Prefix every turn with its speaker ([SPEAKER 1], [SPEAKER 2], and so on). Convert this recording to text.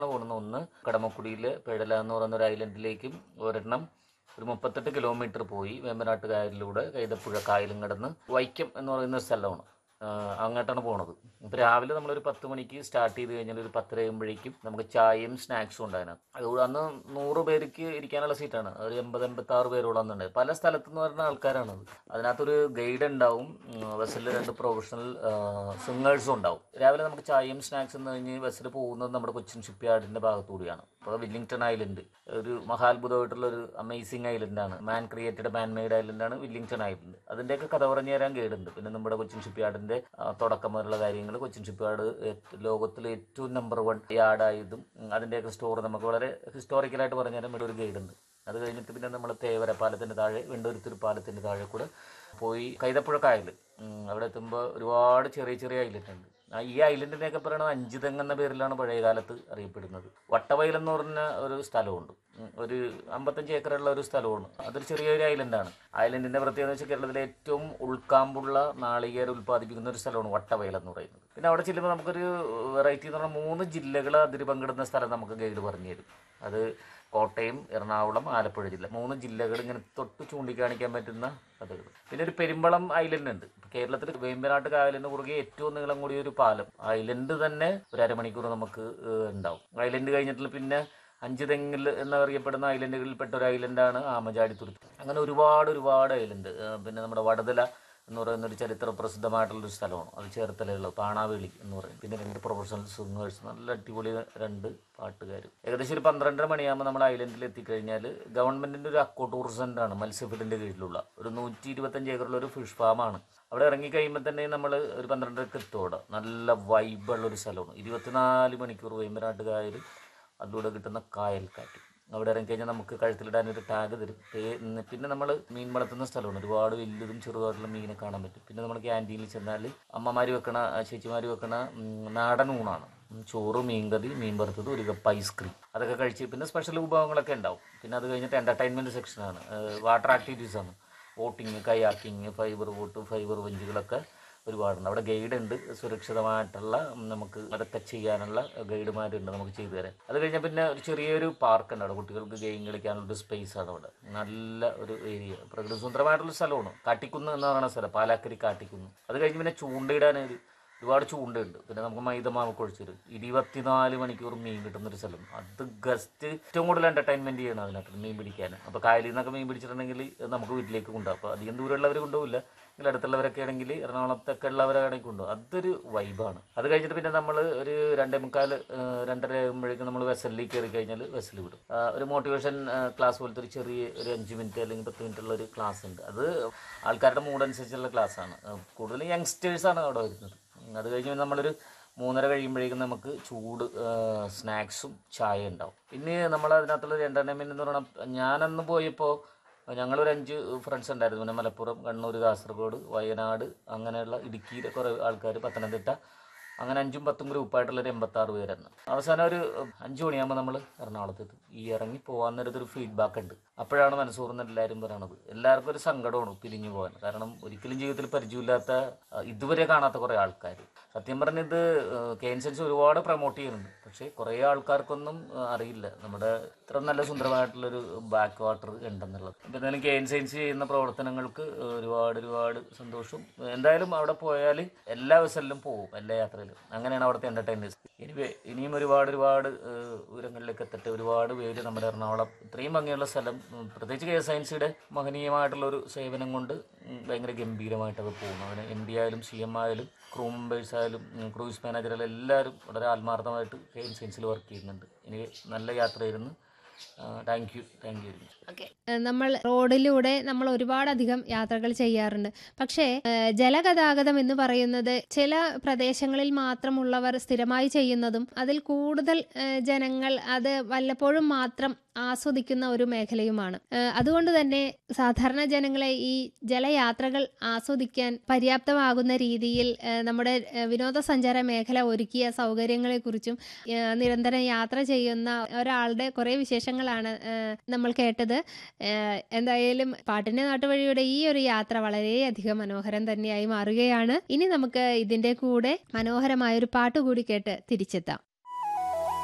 [SPEAKER 1] പോകുന്നത് ഒന്ന് കടമക്കുടിയിൽ പെഴല എന്ന് പറയുന്ന ഒരു ഐലൻഡിലേക്കും ഒരെണ്ണം ഒരു മുപ്പത്തെട്ട് കിലോമീറ്റർ പോയി വേമ്പനാട്ട് കായലിലൂടെ കൈതപ്പുഴ കായലും കടന്ന് വൈക്കം എന്ന് പറയുന്ന ഒരു സ്ഥലമാണ് ആഹ് അങ്ങോട്ടാണ് പോണത് ഇപ്പോൾ രാവിലെ നമ്മളൊരു പത്ത് മണിക്ക് സ്റ്റാർട്ട് ചെയ്ത് കഴിഞ്ഞാൽ ഒരു പത്തര ആകുമ്പോഴേക്കും നമുക്ക് ചായയും സ്നാക്സും ഉണ്ട് അതിനകത്ത് അതുകൂടെ അന്ന് നൂറ് പേർക്ക് ഇരിക്കാനുള്ള സീറ്റാണ് ഒരു എൺപത് എൺപത്തി ആറ് പേരോളം ഉണ്ട് പല സ്ഥലത്തു നിന്ന് വരുന്ന ആൾക്കാരാണത് അതിനകത്തൊരു ഗൈഡ് ഉണ്ടാവും ബസ്സിൽ രണ്ട് പ്രൊഫഷണൽ സിംഗേഴ്സും ഉണ്ടാവും രാവിലെ നമുക്ക് ചായയും സ്നാക്സും എന്ന് കഴിഞ്ഞ് ബസ്സിൽ പോകുന്നത് നമ്മുടെ കൊച്ചിൻ ഷിപ്പ് യാർഡിൻ്റെ ഭാഗത്തൂടിയാണ് അപ്പോൾ വില്ലിംഗ്ടൺ ഐലൻഡ് ഒരു മഹാത്ഭുതമായിട്ടുള്ള ഒരു അമേസിങ് ഐലൻഡാണ് മാൻ ക്രിയേറ്റഡ് മാൻ മെയ്ഡ് ഐലൻഡാണ് വില്ലിംഗ്ടൺ ഐലൻഡ് അതിൻ്റെയൊക്കെ കഥ പറഞ്ഞു തരാൻ ഗൈഡുണ്ട് പിന്നെ നമ്മുടെ കൊച്ചിൻ ഷിപ്പ് യാർഡിൻ്റെ തുടക്കം മുതലുള്ള കാര്യങ്ങൾ കൊച്ചിൻ ഷിപ്പ് യാർഡ് ലോകത്തിലെ ഏറ്റവും നമ്പർ വൺ യാർഡായതും ഉം, അതിൻ്റെയൊക്കെ സ്റ്റോർ നമുക്ക് വളരെ ഹിസ്റ്റോറിക്കലായിട്ട് പറഞ്ഞു തരാൻ ഇവിടെ ഒരു ഗൈഡുണ്ട് അത് കഴിഞ്ഞിട്ട് പിന്നെ നമ്മൾ തേവര പാലത്തിൻ്റെ താഴെ വെണ്ടൂരുത്തൂർ പാലത്തിൻ്റെ താഴെ കൂടെ പോയി കൈതപ്പുഴ കായൽ ഉം, അവിടെ എത്തുമ്പോൾ ഒരുപാട് ചെറിയ ചെറിയ ഐലൻഡ് ഉണ്ട് ആ ഈ ഐലൻഡിനെയൊക്കെ പറയുന്നത് അഞ്ചുതെങ്ങ് എന്ന പേരിലാണ് പഴയ കാലത്ത് അറിയപ്പെടുന്നത് വട്ടവയൽ എന്ന് പറഞ്ഞ ഒരു സ്ഥലമുണ്ട് ഉം, ഒരു അമ്പത്തഞ്ച് ഏക്കറുള്ള ഒരു സ്ഥലമാണ് അതൊരു ചെറിയൊരു ഐലൻഡാണ് ഐലൻഡിന്റെ പ്രത്യേകത എന്ന് വെച്ചാൽ കേരളത്തിലെ ഏറ്റവും ഉൾക്കാമ്പുള്ള നാളികേരം ഉൽപ്പാദിപ്പിക്കുന്ന ഒരു സ്ഥലമാണ് വട്ടവയൽ എന്ന് പറയുന്നത് പിന്നെ അവിടെ ചെല്ലുമ്പോൾ നമുക്കൊരു വെറൈറ്റി എന്ന് പറഞ്ഞാൽ മൂന്ന് ജില്ലകൾ അതിര് പങ്കിടുന്ന സ്ഥലം നമുക്ക് ഗൈഡ് പറഞ്ഞു തരും അത് കോട്ടയം എറണാകുളം ആലപ്പുഴ ജില്ല മൂന്ന് ജില്ലകൾ ഇങ്ങനെ തൊട്ട് ചൂണ്ടിക്കാണിക്കാൻ പറ്റുന്ന കഥകൾ പിന്നെ ഒരു പെരുമ്പളം ഐലൻഡ് ഉണ്ട് കേരളത്തിൽ വേമ്പനാട്ട് കായലിന് കുറുകെ ഏറ്റവും നീളം കൂടിയ ഒരു പാലം ഐലൻഡ് തന്നെ ഒരു അരമണിക്കൂർ നമുക്ക് ഏഹ്, ഉണ്ടാവും ഐലൻഡ് കഴിഞ്ഞിട്ടുള്ള പിന്നെ അഞ്ച് തെങ്ങിൽ എന്നറിയപ്പെടുന്ന ഐലൻഡുകളിൽപ്പെട്ട ഒരു ഐലൻഡാണ് ആമചാടിത്തുരുത്ത് അങ്ങനെ ഒരുപാട് ഒരുപാട് ഐലൻഡ് ഏഹ്, പിന്നെ നമ്മുടെ വടതല എന്ന് പറയുന്ന ഒരു ചരിത്ര പ്രസിദ്ധമായിട്ടുള്ളൊരു സ്ഥലമാണ് അത് ചേർത്തലയുള്ളത് പാണാവേളി എന്ന് പറയും പിന്നെ രണ്ട് പ്രൊഫഷണൽ സിംഗേഴ്സ് നല്ല അടിപൊളി രണ്ട് പാട്ടുകാർ ഏകദേശം ഒരു പന്ത്രണ്ടര മണിയാകുമ്പോൾ നമ്മൾ ഐലൻഡിൽ എത്തിക്കഴിഞ്ഞാൽ ഗവൺമെൻറ്റിൻ്റെ ഒരു അക്കോ ടൂറിസം ആണ് മത്സ്യഫീൽഡിൻ്റെ കീഴിലുള്ള ഒരു നൂറ്റി ഇരുപത്തഞ്ച് ഏക്കറുള്ള ഒരു ഫിഷ് ഫാമാണ് അവിടെ ഇറങ്ങി കഴിയുമ്പോൾ തന്നെ നമ്മൾ ഒരു പന്ത്രണ്ടരക്ക് എത്തും അവിടെ നല്ല വൈബുള്ള ഒരു സ്ഥലമാണ് ഇരുപത്തിനാല് മണിക്കൂർ വേമ്പനാട്ട് കായൽ അതിലൂടെ കിട്ടുന്ന കായൽക്കാറ്റ് അവിടെ ഇറങ്ങിക്കഴിഞ്ഞാൽ നമുക്ക് കഴുത്തിലിടാൻ ഒരു ടാഗ് തരും പേ- ഉം, പിന്നെ നമ്മൾ മീൻ വളർത്തുന്ന സ്ഥലമാണ് ഒരുപാട് വലുതും ചെറുതായിട്ടുള്ള മീനെ കാണാൻ പറ്റും പിന്നെ നമ്മൾ ക്യാൻറ്റീനിൽ ചെന്നാൽ അമ്മമാർ വെക്കണ ചേച്ചിമാർ വെക്കണ ഉം, നാടൻ ഊണാണ് ഉം, ചോറ് മീൻകറി മീൻ വറുത്തത് ഒരു കപ്പ് ഐസ്ക്രീം അതൊക്കെ കഴിച്ച് പിന്നെ സ്പെഷ്യൽ വിഭവങ്ങളൊക്കെ ഉണ്ടാവും പിന്നെ അത് കഴിഞ്ഞിട്ട് എൻ്റർടൈൻമെൻറ്റ് സെക്ഷനാണ് വാട്ടർ ആക്ടിവിറ്റീസ് ആണ് boating kayaking fibre boat fibre വഞ്ചികളൊക്കെ ഒരുപാടുണ്ട് അവിടെ ഗൈഡ് ഉണ്ട് സുരക്ഷിതമായിട്ടുള്ള ഉം, നമുക്ക് അതൊക്കെ ചെയ്യാനുള്ള ഗൈഡുമാരുണ്ട് നമുക്ക് ചെയ്തു തരാൻ അത് കഴിഞ്ഞാൽ പിന്നെ ഒരു ചെറിയൊരു പാർക്ക് ഉണ്ട് അവിടെ കുട്ടികൾക്ക് ഗെയിം കളിക്കാനുള്ള ഒരു സ്പേസ് ആണ് അവിടെ നല്ല ഒരു ഏരിയ പ്രകൃതി സുന്ദരമായിട്ടുള്ള സ്ഥലമാണ് കാട്ടിക്കുന്ന് എന്ന് പറയുന്ന സ്ഥലം പാലാക്കരി കാട്ടിക്കുന്ന് അത് കഴിഞ്ഞ് പിന്നെ ചൂണ്ടയിടാൻ ഒരു ഒരുപാട് ചൂണ്ടയുണ്ട് പിന്നെ നമുക്ക് മൈദമാവ് കുഴിച്ചൊരു ഇരുപത്തിനാല് മണിക്കൂർ മീൻ കിട്ടുന്ന ഒരു സ്ഥലം അത് ഗസ്റ്റ് ഏറ്റവും കൂടുതൽ എൻ്റർടൈൻമെൻറ്റ് ചെയ്യണം അതിനകത്ത് മീൻ പിടിക്കാൻ അപ്പോൾ കായലിൽ നിന്നൊക്കെ മീൻ പിടിച്ചിട്ടുണ്ടെങ്കിൽ നമുക്ക് വീട്ടിലേക്ക് കൊണ്ടുപോകും അപ്പോൾ അധികം ദൂരമുള്ളവർ കൊണ്ടുപോകില്ല എങ്കിൽ അടുത്തുള്ളവരൊക്കെ ആണെങ്കിൽ എറണാകുളത്തൊക്കെ ഉള്ളവരാണെങ്കിൽ കൊണ്ടുപോകും അതൊരു വൈബാണ് അത് കഴിഞ്ഞിട്ട് പിന്നെ നമ്മൾ ഒരു രണ്ടേ മുക്കാൽ ഏഹ്, രണ്ടര ആകുമ്പോഴേക്കും നമ്മൾ വെസലിൽ കയറി കഴിഞ്ഞാൽ വെസൽ വിടും ആ, ഒരു മോട്ടിവേഷൻ ക്ലാസ് പോലത്തെ ഒരു ചെറിയ ഒരു അഞ്ച് മിനിറ്റ് അല്ലെങ്കിൽ പത്ത് മിനിറ്റ് ഉള്ള ഒരു ക്ലാസ് ഉണ്ട് അത് ആൾക്കാരുടെ മൂഡ് അനുസരിച്ചുള്ള ക്ലാസ്സാണ് കൂടുതലും യങ്സ്റ്റേഴ്സാണ് അവിടെ വരുന്നത് ഉം, അത് കഴിഞ്ഞ് പിന്നെ നമ്മളൊരു മൂന്നര കഴിയുമ്പോഴേക്കും നമുക്ക് ചൂട് സ്നാക്സും ചായ ഉണ്ടാവും പിന്നെ നമ്മൾ അതിനകത്തുള്ള ഒരു എൻ്റർടൈൻമെൻറ്റ് എന്ന് പറഞ്ഞാൽ ഞാനന്ന് പോയപ്പോൾ ഞങ്ങളൊരു അഞ്ച് ഫ്രണ്ട്സ് ഉണ്ടായിരുന്നു പിന്നെ മലപ്പുറം കണ്ണൂർ കാസർഗോഡ് വയനാട് അങ്ങനെയുള്ള ഇടുക്കിയിലെ കുറേ ആൾക്കാർ പത്തനംതിട്ട അങ്ങനെ അഞ്ചും പത്തും ഗ്രൂപ്പായിട്ടുള്ള ഒരു എൺപത്താറ് പേരായിരുന്നു അവസാനം ഒരു അഞ്ച് മണിയാകുമ്പോൾ നമ്മൾ എറണാകുളത്തെത്തും ഈ ഇറങ്ങി പോകാൻ നേരത്ത് ഒരു ഫീഡ്ബാക്ക് ഉണ്ട് അപ്പോഴാണ് മനസ്സൂർന്ന് എല്ലാവരും പറയണത് എല്ലാവർക്കും ഒരു സങ്കടമാണ് പിരിഞ്ഞു പോകാൻ കാരണം ഒരിക്കലും ജീവിതത്തിൽ പരിചയമില്ലാത്ത ആ, ഇതുവരെ കാണാത്ത കുറേ ആൾക്കാർ സത്യം പറഞ്ഞ ഇത് കെ എൻ സെൻസ് ഒരുപാട് പ്രൊമോട്ട് ചെയ്യുന്നുണ്ട് പക്ഷേ കുറേ ആൾക്കാർക്കൊന്നും ആ, അറിയില്ല നമ്മുടെ ഇത്ര നല്ല സുന്ദരമായിട്ടുള്ളൊരു ബാക്ക് വാട്ടർ ഉണ്ടെന്നുള്ളത് അപ്പോൾ എന്തായാലും കെ എൻ സയൻസ് ചെയ്യുന്ന പ്രവർത്തനങ്ങൾക്ക് ഒരുപാട് ഒരുപാട് സന്തോഷവും എന്തായാലും അവിടെ പോയാൽ എല്ലാ വിസലിലും പോകും എല്ലാ യാത്രയിലും അങ്ങനെയാണ് അവിടുത്തെ എൻ്റർടൈൻമെൻറ്റ്സ് എനിവേ ഇനിയും ഒരുപാട് ഒരുപാട് ഏഹ്, ഉയരങ്ങളിലേക്ക് എത്തട്ടെ ഒരുപാട് പേര് നമ്മുടെ എറണാകുളം ഇത്രയും ഭംഗിയുള്ള സ്ഥലം ഉം, പ്രത്യേകിച്ച് കെ എസ് ഐ സിയുടെ മഹനീയമായിട്ടുള്ള ഒരു സേവനം കൊണ്ട് ഉം, ഭയങ്കര ഗംഭീരമായിട്ട് അത് പോകുന്നു അതിന് എം ഡി ആയാലും സി എം ആയാലും ക്രൂ മെമ്പേഴ്സ് ആയാലും ഉം, ക്രൂയിസ് മാനേജറായാലും എല്ലാവരും വളരെ ആത്മാർത്ഥമായിട്ട് കെ എൻ സയൻസിൽ വർക്ക് ചെയ്യുന്നുണ്ട് ഇനി നല്ല യാത്രയായിരുന്നു thank you thank you very much
[SPEAKER 2] okay നമ്മൾ റോഡിലൂടെ നമ്മൾ ഒരുപാടധികം യാത്രകൾ ചെയ്യാറുണ്ട് പക്ഷേ ഏഹ്, ജലഗതാഗതം എന്ന് പറയുന്നത് ചില പ്രദേശങ്ങളിൽ മാത്രമുള്ളവർ സ്ഥിരമായി ചെയ്യുന്നതും അതിൽ കൂടുതൽ ഏഹ്, ജനങ്ങൾ അത് വല്ലപ്പോഴും മാത്രം ആസ്വദിക്കുന്ന ഒരു മേഖലയുമാണ് ഏഹ്, അതുകൊണ്ട് തന്നെ സാധാരണ ജനങ്ങളെ ഈ ജലയാത്രകൾ ആസ്വദിക്കാൻ പര്യാപ്തമാകുന്ന രീതിയിൽ ഏഹ്, നമ്മുടെ ഏഹ്, വിനോദസഞ്ചാര മേഖല ഒരുക്കിയ സൗകര്യങ്ങളെക്കുറിച്ചും ഏഹ്, നിരന്തരം യാത്ര ചെയ്യുന്ന ഒരാളുടെ കുറേ വിശേഷങ്ങളാണ് ഏഹ്, നമ്മൾ കേട്ടത് ഏഹ്, എന്തായാലും പാട്ടിന്റെ നാട്ടുവഴിയുടെ ഈ ഒരു യാത്ര വളരെയധികം മനോഹരം തന്നെയായി മാറുകയാണ് ഇനി നമുക്ക് ഇതിന്റെ കൂടെ മനോഹരമായ ഒരു പാട്ട് കൂടി കേട്ട് തിരിച്ചെത്താം